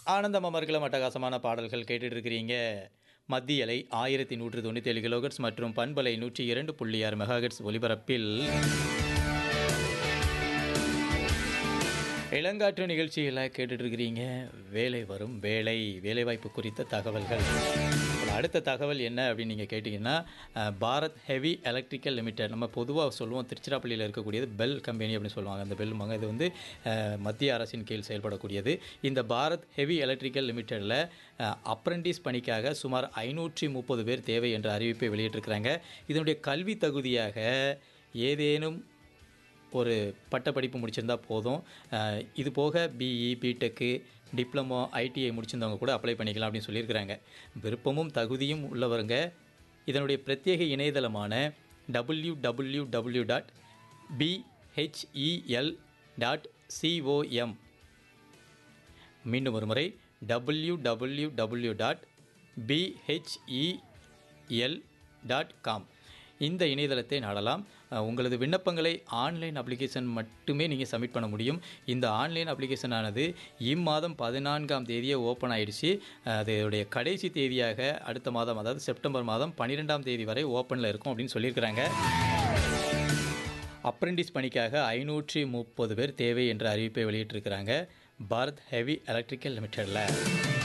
ஆனந்தம் அமர்கலம் அட்டகாசமான பாடல்கள் கேட்டுட்டு இருக்கிறீங்க மத்திய அலை ஆயிரத்தி நூற்று தொண்ணூற்றி ஏழு கிலோகட்ஸ் மற்றும் பண்பலை நூற்றி இரண்டு புள்ளி ஆறு மெகாஹெட்ஸ் ஒலிபரப்பில் இளங்காற்று நிகழ்ச்சியில் கேட்டுட்டு இருக்கிறீங்க வேலை வரும் வேலை வேலைவாய்ப்பு குறித்த தகவல்கள் இப்ப அடுத்த தகவல் என்ன அப்படின்னு நீங்கள் கேட்டிங்கன்னா அஹ், பாரத் ஹெவி எலக்ட்ரிக்கல் லிமிடெட் நம்ம பொதுவாக சொல்லுவோம் திருச்சிராப்பள்ளியில் இருக்கக்கூடியது பெல் கம்பெனி அப்படின்னு சொல்லுவாங்க அந்த பெல் மங்க இது வந்து அஹ், மத்திய அரசின் கீழ் செயல்படக்கூடியது இந்த பாரத் ஹெவி எலக்ட்ரிக்கல் லிமிடெடில் அப்ரண்டிஸ் பணிக்காக சுமார் ஐநூற்றி முப்பது பேர் தேவை என்ற அறிவிப்பை வெளியிட்டிருக்கிறாங்க இதனுடைய கல்வி தகுதியாக ஏதேனும் ஒரு பட்டப்படிப்பு முடிச்சிருந்தா போதும் அஹ், இது போக பிஇ பிடெக்கு டிப்ளமோ ஐடிஐ முடிச்சிருந்தவங்க கூட அப்ளை பண்ணிக்கலாம் அப்படின்னு சொல்லியிருக்கிறாங்க விருப்பமும் தகுதியும் உள்ளவங்க இதனுடைய பிரத்யேக இணையதளமான W W W dot BHEL dot COM மீண்டும் ஒரு முறை W W W dot BHEL dot com இந்த இணையதளத்தை நாடலாம் அஹ், உங்களது விண்ணப்பங்களை ஆன்லைன் அப்ளிகேஷன் மட்டுமே நீங்கள் சப்மிட் பண்ண முடியும் இந்த ஆன்லைன் அப்ளிகேஷன் ஆனது இம்மாதம் பதினான்காம் தேதியே ஓப்பன் ஆயிடுச்சு அஹ், அதோடைய கடைசி தேதியாக அடுத்த மாதம் அதாவது செப்டம்பர் மாதம் பன்னிரெண்டாம் தேதி வரை ஓப்பனில் இருக்கும் அப்படின்னு சொல்லியிருக்கிறாங்க அப்ரெண்டிஸ் பணிக்காக ஐநூற்றி முப்பது பேர் தேவை என்ற அறிவிப்பை வெளியிட்டிருக்கிறாங்க பாரத் ஹெவி எலக்ட்ரிக்கல் லிமிடெடில்